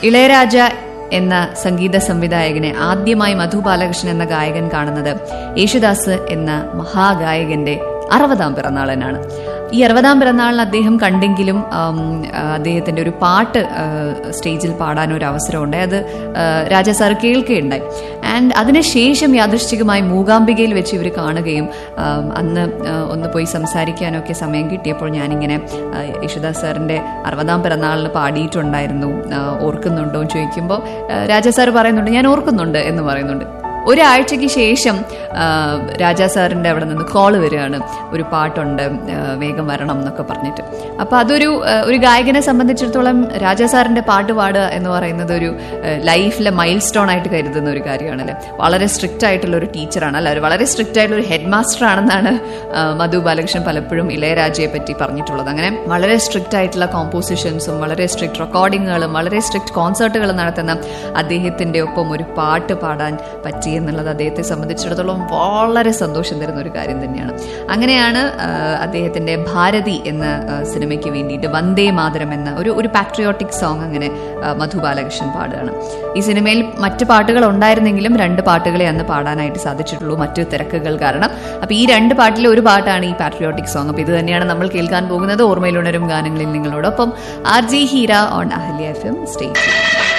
ഇളയരാജ എന്ന സംഗീത സംവിധായകനെ ആദ്യമായി മധു ബാലകൃഷ്ണൻ എന്ന ഗായകൻ കാണുന്നത് യേശുദാസ് എന്ന മഹാഗായകന്റെ അറുപതാം പിറന്നാളനാണ് ഈ അറുപതാം പിറന്നാളിന് അദ്ദേഹം കണ്ടെങ്കിലും ആം, ആ, അദ്ദേഹത്തിന്റെ ഒരു പാട്ട് ആ, സ്റ്റേജിൽ പാടാൻ ഒരു അവസരമുണ്ട് അത് ആ, രാജാ സാർ കേൾക്കുകയുണ്ടായി ആൻഡ് അതിനുശേഷം യാദൃശ്ചികമായി മൂകാംബികയിൽ വെച്ച് ഇവർ കാണുകയും ആം, അന്ന് ആ, ഒന്ന് പോയി സംസാരിക്കാനൊക്കെ സമയം കിട്ടിയപ്പോൾ ഞാനിങ്ങനെ ആ, യേശുദാസ് സാറിന്റെ അറുപതാം പിറന്നാളിന് പാടിയിട്ടുണ്ടായിരുന്നു ആ, ഓർക്കുന്നുണ്ടോ എന്ന് ചോദിക്കുമ്പോൾ ആ, രാജാ സാർ പറയുന്നുണ്ട് ഞാൻ ഓർക്കുന്നുണ്ട് എന്ന് പറയുന്നുണ്ട് ഒരാഴ്ചയ്ക്ക് ശേഷം ആ, രാജാ സാറിന്റെ അവിടെ നിന്ന് കോൾ വരികയാണ് ഒരു പാട്ടുണ്ട് ആ, വേഗം വരണം എന്നൊക്കെ പറഞ്ഞിട്ട് അപ്പൊ അതൊരു ആ, ഒരു ഗായകനെ സംബന്ധിച്ചിടത്തോളം രാജാ സാറിന്റെ പാട്ട് പാടുക എന്ന് പറയുന്നത് ഒരു ലൈഫിലെ മൈൽ സ്റ്റോൺ ആയിട്ട് കരുതുന്ന ഒരു കാര്യമാണല്ലേ വളരെ സ്ട്രിക്റ്റ് ആയിട്ടുള്ള ഒരു ടീച്ചറാണ് അല്ല ഒരു വളരെ സ്ട്രിക്റ്റ് ആയിട്ടുള്ള ഒരു ഹെഡ് മാസ്റ്റർ ആണെന്നാണ് ആ, മധു ബാലകൃഷ്ണൻ പലപ്പോഴും ഇളയരാജയെ പറ്റി പറഞ്ഞിട്ടുള്ളത് അങ്ങനെ വളരെ സ്ട്രിക്റ്റ് ആയിട്ടുള്ള കോമ്പോസിഷൻസും വളരെ സ്ട്രിക്റ്റ് റെക്കോർഡിങ്ങുകളും വളരെ സ്ട്രിക്റ്റ് കോൺസേർട്ടുകളും നടത്തുന്ന അദ്ദേഹത്തിന്റെ ഒപ്പം ഒരു പാട്ട് പാടാൻ പറ്റി എന്നുള്ളത് അദ്ദേഹത്തെ സംബന്ധിച്ചിടത്തോളം വളരെ സന്തോഷം തരുന്ന ഒരു കാര്യം തന്നെയാണ് അങ്ങനെയാണ് ആ, അദ്ദേഹത്തിന്റെ ഭാരതി എന്ന ആ, സിനിമയ്ക്ക് വേണ്ടിയിട്ട് വന്ദേ മാതരം എന്ന ഒരു ഒരു പാട്രിയോട്ടിക് സോങ് അങ്ങനെ ആ, മധു ബാലകൃഷ്ണൻ പാടുകയാണ് ഈ സിനിമയിൽ മറ്റ് പാട്ടുകൾ ഉണ്ടായിരുന്നെങ്കിലും രണ്ട് പാട്ടുകളെ അന്ന് പാടാനായിട്ട് സാധിച്ചിട്ടുള്ളൂ മറ്റു തിരക്കുകൾ കാരണം അപ്പൊ ഈ രണ്ട് പാട്ടിലെ ഒരു പാട്ടാണ് ഈ പാട്രിയോട്ടിക് സോങ് അപ്പൊ ഇത് തന്നെയാണ് നമ്മൾ കേൾക്കാൻ പോകുന്നത് ഓർമ്മയിലുണരും ഗാനങ്ങളിൽ നിങ്ങളോടൊപ്പം R J Heera on Ahalya F M state